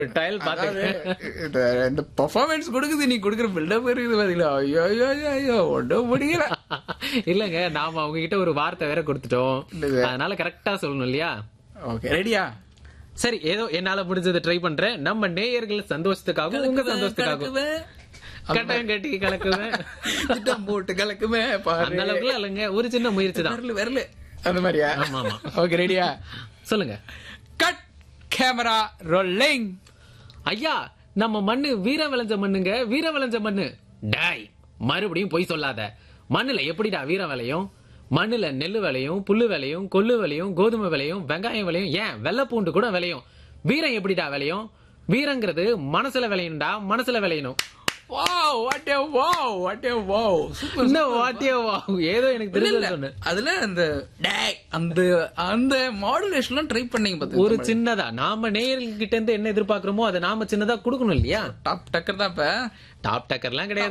Tail பாத்துக்க இந்த- இந்த பெர்ஃபார்மன்ஸ் கொடுக்குது நீ கொடுக்குற பில்டப் இருக்குது பாத்தீங்களா ஐயோ ஐயோ ஐயோ, ஐயோ ஒன்றும் முடியல இல்லங்க நாம அவங்க கிட்ட ஒரு வார்த்தை வேற கொடுத்துட்டோம் இல்லைங்க. அதனால கரெக்டா சொல்லணும் இல்லையா ஓகே ரெடியா சரி ஏதோ என்னால முடிஞ்சதை ட்ரை பண்றேன் நம்ம நேயர்கள் சந்தோஷத்துக்காகவும் உங்க சந்தோஷத்துக்காகவும் கட்டம் கட்டி கலக்குவேன் திட்டம் போட்டு கலக்குமே பாரு அந்த அளவுக்குலாம் இல்லைங்க ஒரு சின்ன முயற்சி தான் வரல வரல அந்த மாதிரியா ஆமா, ஆமா. ஓகே ரெடியா சொல்லுங்க கட் கேமரா ரோலிங் ஐயா நம்ம மண்ணு வீர விளைஞ்ச மண்ணுங்க வீர விளைஞ்ச மண்ணு டாய் மறுபடியும் பொய் சொல்லாத மண்ணுல எப்படிடா வீரம் விளையும் மண்ணுல நெல்லு விளையும் புல்லு விளையும் கொள்ளு விளையும் கோதுமை விளையும் வெங்காயம் விளையும் ஏன் வெள்ளைப்பூண்டு கூட விளையும் வீரம் எப்படிடா விளையும் வீரங்கிறது மனசுல விளையணும்டா மனசுல விளையணும் wow what a wow what a wow super இன்னும் வாட்டியோ வா ஏதோ எனக்கு தெரிஞ்சது சொன்னேன் அதுல அந்த டேய் அந்த அந்த மாடுலேஷன்லாம் ட்ரை பண்ணீங்க பாத்து ஒரு சின்னதா நாம நேயர்கள் கிட்ட இருந்து என்ன எதிர்பார்க்கிறோமோ அதை நாம சின்னதா கொடுக்கணும் இல்லையா டாப் டக்கர் தான் இப்ப டாப் டக்கர்லாம் கிடையாது